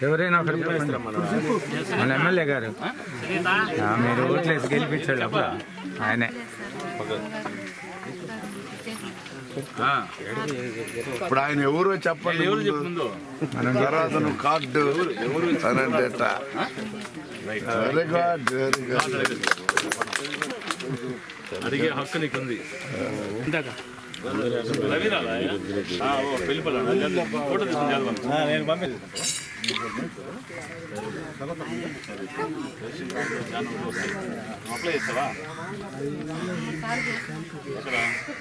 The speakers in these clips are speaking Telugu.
ఎవరైనా ఒకరు చెప్పండి మన ఎమ్మెల్యే గారు ఆ, మీరు ఓట్లేసి గెలిపించాడు అప్పుడు ఆయనే ఇప్పుడు ఆయన ఎవరో చెప్పండి ఎవరు ముందు. చెప్పు ముందు మనం తర్వాత నువ్వు కార్డు అని అంటే ఎట్టా? వెరీ గుడ్ వెరీ గుడ్ అడిగే హక్కు నీకు ఉంది రవి రాలా ఆ, ఓ, వెళ్ళిపోలే ఫోటో తీసుకుని చదవండి నేను పంపి అప్లై చేస్తావా ఎక్కడ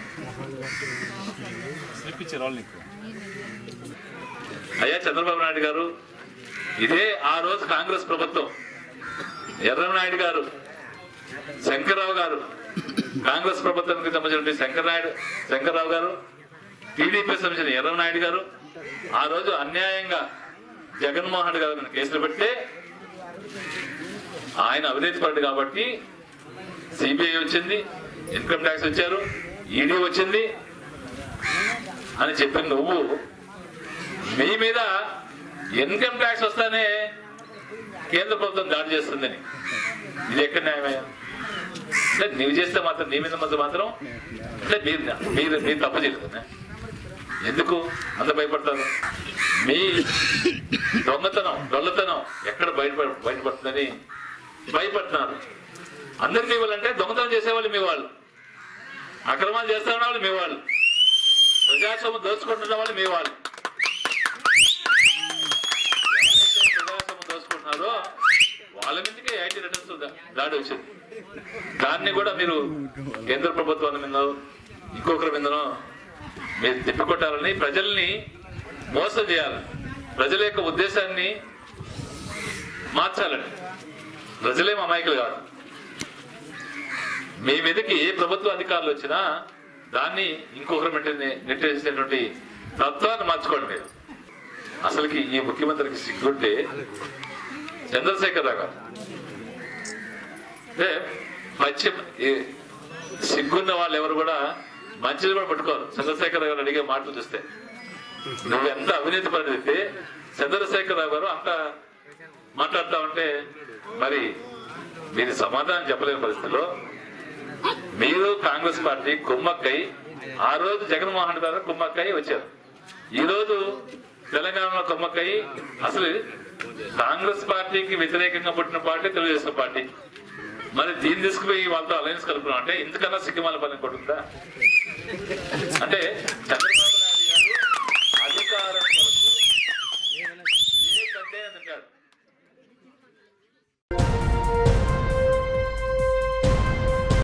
స్లిప్ ఇచ్చారు వాళ్ళు నీకు అయ్యా చంద్రబాబు నాయుడు గారు ఇదే ఆ రోజు కాంగ్రెస్ ప్రభుత్వం ఎర్రనాయుడు గారు శంకర్రావు గారు కాంగ్రెస్ ప్రభుత్వానికి సంబంధించిన శంకర్నాయుడు శంకర్రావు గారు టీడీపీ సంబంధించిన ఎర్రనాయుడు గారు ఆ రోజు అన్యాయంగా జగన్మోహన్ రెడ్డి గారు మీద కేసులు పెడితే ఆయన అవినీతి పడ్డు కాబట్టి సిబిఐ వచ్చింది ఇన్కమ్ ట్యాక్స్ వచ్చారు ఈడీ వచ్చింది అని చెప్పిన నువ్వు మీ మీద ఇన్కమ్ ట్యాక్స్ వస్తానే కేంద్ర ప్రభుత్వం దాడి చేస్తుందని ఇది ఎక్కడ న్యాయమయ్యా అంటే నీవు చేస్తే మాత్రం నీ మీద మధ్య మాత్రం అంటే మీరు మీరు మీరు తప్పు చేయలేదు ఎందుకు అంత భయపడతారు మీ దొంగతనం దొల్లతనం ఎక్కడ బయటపడ బయటపడుతుందని భయపడుతున్నారు అందరు మీ వాళ్ళు అంటే దొంగతనం చేసేవాళ్ళు మీ వాళ్ళు అక్రమాలు చేస్తున్న వాళ్ళు మీ వాళ్ళు ప్రజాస్వామ్యం దోచుకుంటున్న వాళ్ళు మీ వాళ్ళు ఎవరైతే ప్రజాస్వామ్యం దోచుకుంటున్నారో వాళ్ళ మీదకే ఐటీ రిటర్న్స్ దా- దాడి వచ్చింది దాన్ని కూడా మీరు కేంద్ర ప్రభుత్వాల మీద ఇంకొకరి మీదనో మీరు తిప్పికొట్టాలని ప్రజల్ని మోసం చేయాలి ప్రజల యొక్క ఉద్దేశాన్ని మార్చాలని ప్రజలేం అమాయకులు కాదు మీ మీదకి ఏ ప్రభుత్వ అధికారులు వచ్చినా దాన్ని ఇంకొకరి మీద నెట్టేసేటువంటి తత్వాన్ని మార్చుకోండి మీరు అసలుకి ఈ ముఖ్యమంత్రికి సిగ్గుంటే చంద్రశేఖర్ రావు గారు అంటే పశ్చిమ ఈ- సిగ్గున్న వాళ్ళు ఎవరు కూడా మంచిది కూడా పట్టుకోరు చంద్రశేఖర్ గారు అడిగే మాటలు చూస్తే నువ్వు ఎంత అవినీతి పడితే చంద్రశేఖర్ రావు గారు అంత మాట్లాడుతా ఉంటే మరి మీరు సమాధానం చెప్పలేని పరిస్థితిలో మీరు కాంగ్రెస్ పార్టీ కుమ్మక్కై ఆ రోజు జగన్మోహన్ రెడ్డి గారు కుమ్మక్కై వచ్చారు ఈ రోజు తెలంగాణలో కుమ్మక్కై అసలు కాంగ్రెస్ పార్టీకి వ్యతిరేకంగా పుట్టిన పార్టీ తెలుగుదేశం పార్టీ మరి దీన్ని తీసుకుపోయి వాళ్ళతో అలయన్స్ కలుపుతున్నాం అంటే ఇంతకన్నా సిగ్గుమాల పని కొడుతుందా అంటే చంద్రబాబు